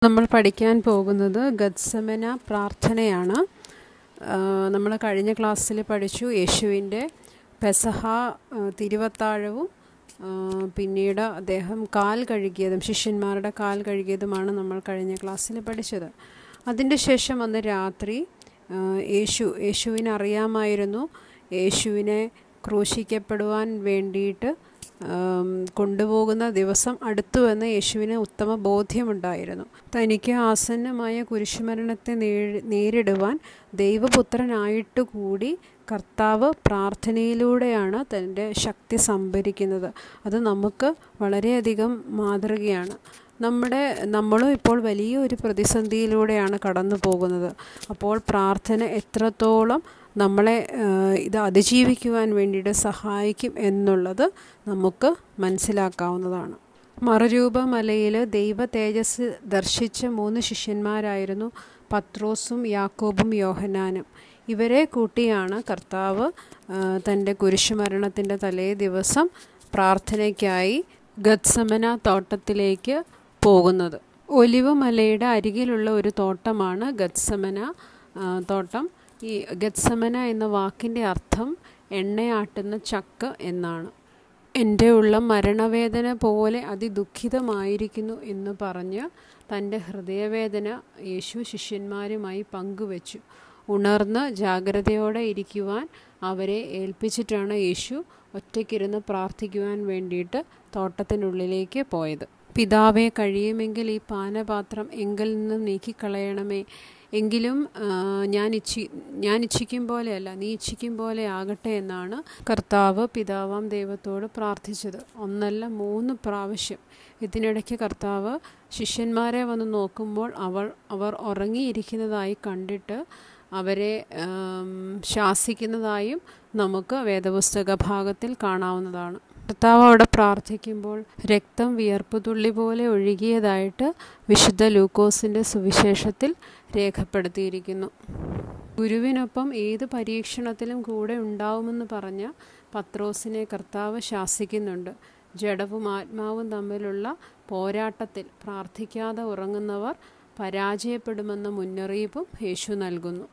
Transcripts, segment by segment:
നമ്മൾ പഠിക്കാൻ പോകുന്നത് ഗത്സമന പ്രാർത്ഥനയാണ് നമ്മൾ കഴിഞ്ഞ ക്ലാസ്സിൽ പഠിച്ചു യേശുവിൻ്റെ പെസഹ ആ, തിരുവത്താഴവും ആ, പിന്നീട് അദ്ദേഹം കാൽ കഴുകിയതും ശിഷ്യന്മാരുടെ കാൽ കഴുകിയതുമാണ് നമ്മൾ കഴിഞ്ഞ ക്ലാസ്സിൽ പഠിച്ചത് അതിൻ്റെ ശേഷം അന്ന് രാത്രി ആ, യേശു യേശുവിന് അറിയാമായിരുന്നു യേശുവിനെ ക്രൂശിക്കപ്പെടുവാൻ വേണ്ടിയിട്ട് ആം, കൊണ്ടുപോകുന്ന ദിവസം അടുത്തുവെന്ന് യേശുവിന് ഉത്തമ ബോധ്യമുണ്ടായിരുന്നു തനിക്ക് ആസന്നമായ കുരിശുമരണത്തെ നേരി- നേരിടുവാൻ ദൈവപുത്രനായിട്ട് കൂടി കർത്താവ് പ്രാർത്ഥനയിലൂടെയാണ് തൻ്റെ ശക്തി സംഭരിക്കുന്നത് അത് നമുക്ക് വളരെയധികം മാതൃകയാണ് നമ്മുടെ നമ്മളും ഇപ്പോൾ വലിയ ഒരു പ്രതിസന്ധിയിലൂടെയാണ് കടന്നു പോകുന്നത് അപ്പോൾ പ്രാർത്ഥന എത്രത്തോളം നമ്മളെ ആ, ഇത് അതിജീവിക്കുവാൻ വേണ്ടിയിട്ട് സഹായിക്കും എന്നുള്ളത് നമുക്ക് മനസ്സിലാക്കാവുന്നതാണ് മറുരൂപ മലയിൽ ദൈവ തേജസ് ദർശിച്ച മൂന്ന് ശിഷ്യന്മാരായിരുന്നു പത്രോസും യാക്കോബും യോഹനാനും ഇവരെ കൂട്ടിയാണ് കർത്താവ് ആ, തൻ്റെ കുരിശുമരണത്തിൻ്റെ തലേ ദിവസം പ്രാർത്ഥനയ്ക്കായി ഗത്സമന തോട്ടത്തിലേക്ക് പോകുന്നത് ഒലിവ് മലയുടെ അരികിലുള്ള ഒരു തോട്ടമാണ് ഗത്സമന ആ, തോട്ടം ഈ ഗത്സമന എന്ന വാക്കിൻ്റെ അർത്ഥം എണ്ണയാട്ടുന്ന ചക്ക് എന്നാണ് എൻ്റെ ഉള്ളം മരണവേദന പോലെ അതിദുഃഖിതമായിരിക്കുന്നു എന്ന് പറഞ്ഞ് തൻ്റെ ഹൃദയവേദന യേശു ശിഷ്യന്മാരുമായി പങ്കുവച്ചു ഉണർന്ന് ജാഗ്രതയോടെ ഇരിക്കുവാൻ അവരെ ഏൽപ്പിച്ചിട്ടാണ് യേശു ഒറ്റയ്ക്കിരുന്ന് പ്രാർത്ഥിക്കുവാൻ വേണ്ടിയിട്ട് തോട്ടത്തിനുള്ളിലേക്ക് പോയത് പിതാവെ കഴിയുമെങ്കിൽ ഈ പാനപാത്രം എങ്കിൽ നിന്നും നീക്കിക്കളയണമേ എങ്കിലും ആ, ഞാൻ ഇച്ഛി ഞാൻ ഇച്ഛിക്കും പോലെയല്ല നീ ഇച്ഛിക്കും പോലെ ആകട്ടെ എന്നാണ് കർത്താവ് പിതാവാം ദൈവത്തോട് പ്രാർത്ഥിച്ചത് ഒന്നല്ല മൂന്ന് പ്രാവശ്യം ഇതിനിടയ്ക്ക് കർത്താവ് ശിഷ്യന്മാരെ വന്ന് നോക്കുമ്പോൾ അവർ അവർ ഉറങ്ങിയിരിക്കുന്നതായി കണ്ടിട്ട് അവരെ ആം, ശാസിക്കുന്നതായും നമുക്ക് വേദപുസ്തക ഭാഗത്തിൽ കാണാവുന്നതാണ് കർത്താവ് അവിടെ പ്രാർത്ഥിക്കുമ്പോൾ രക്തം വിയർപ്പ് തുള്ളി പോലെ ഒഴുകിയതായിട്ട് വിശുദ്ധ ലൂക്കോസിൻ്റെ സുവിശേഷത്തിൽ രേഖപ്പെടുത്തിയിരിക്കുന്നു ഗുരുവിനൊപ്പം ഏത് പരീക്ഷണത്തിലും കൂടെ ഉണ്ടാവുമെന്ന് പറഞ്ഞ പത്രോസിനെ കർത്താവ് ശാസിക്കുന്നുണ്ട് ജഡവും ആത്മാവും തമ്മിലുള്ള പോരാട്ടത്തിൽ പ്രാർത്ഥിക്കാതെ ഉറങ്ങുന്നവർ പരാജയപ്പെടുമെന്ന മുന്നറിയിപ്പും യേശു നൽകുന്നു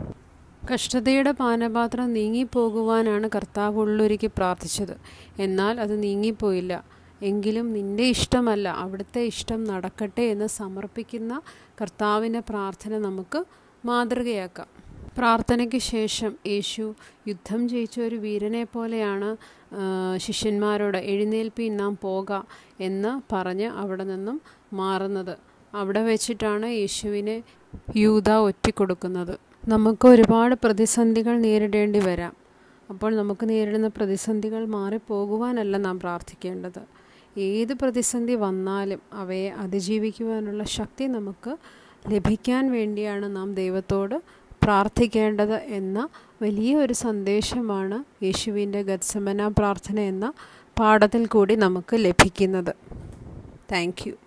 കഷ്ടതയുടെ പാനപാത്രം നീങ്ങിപ്പോകുവാനാണ് കർത്താവ് ഉള്ളൊരുക്കി പ്രാർത്ഥിച്ചത് എന്നാൽ അത് നീങ്ങിപ്പോയില്ല എങ്കിലും നിന്റെ ഇഷ്ടമല്ല അവിടുത്തെ ഇഷ്ടം നടക്കട്ടെ എന്ന് സമർപ്പിക്കുന്ന കർത്താവിൻ്റെ പ്രാർത്ഥന നമുക്ക് മാതൃകയാക്കാം പ്രാർത്ഥനയ്ക്ക് ശേഷം യേശു യുദ്ധം ജയിച്ച ഒരു വീരനെ പോലെയാണ് ആ, ശിഷ്യന്മാരോട് എഴുന്നേൽപ്പി നാം പോക എന്ന് പറഞ്ഞ് അവിടെ നിന്നും മാറുന്നത് അവിടെ വെച്ചിട്ടാണ് യേശുവിനെ യൂത ഒറ്റിക്കൊടുക്കുന്നത് നമുക്ക് ഒരുപാട് പ്രതിസന്ധികൾ നേരിടേണ്ടി വരാം അപ്പോൾ നമുക്ക് നേരിടുന്ന പ്രതിസന്ധികൾ മാറിപ്പോകുവാനല്ല നാം പ്രാർത്ഥിക്കേണ്ടത് ഏത് പ്രതിസന്ധി വന്നാലും അവയെ അതിജീവിക്കുവാനുള്ള ശക്തി നമുക്ക് ലഭിക്കാൻ വേണ്ടിയാണ് നാം ദൈവത്തോട് പ്രാർത്ഥിക്കേണ്ടത് എന്ന വലിയ ഒരു സന്ദേശമാണ് യേശുവിൻ്റെ ഗത്സമന പ്രാർത്ഥന എന്ന പാഠത്തിൽ കൂടി നമുക്ക് ലഭിക്കുന്നത് താങ്ക് യു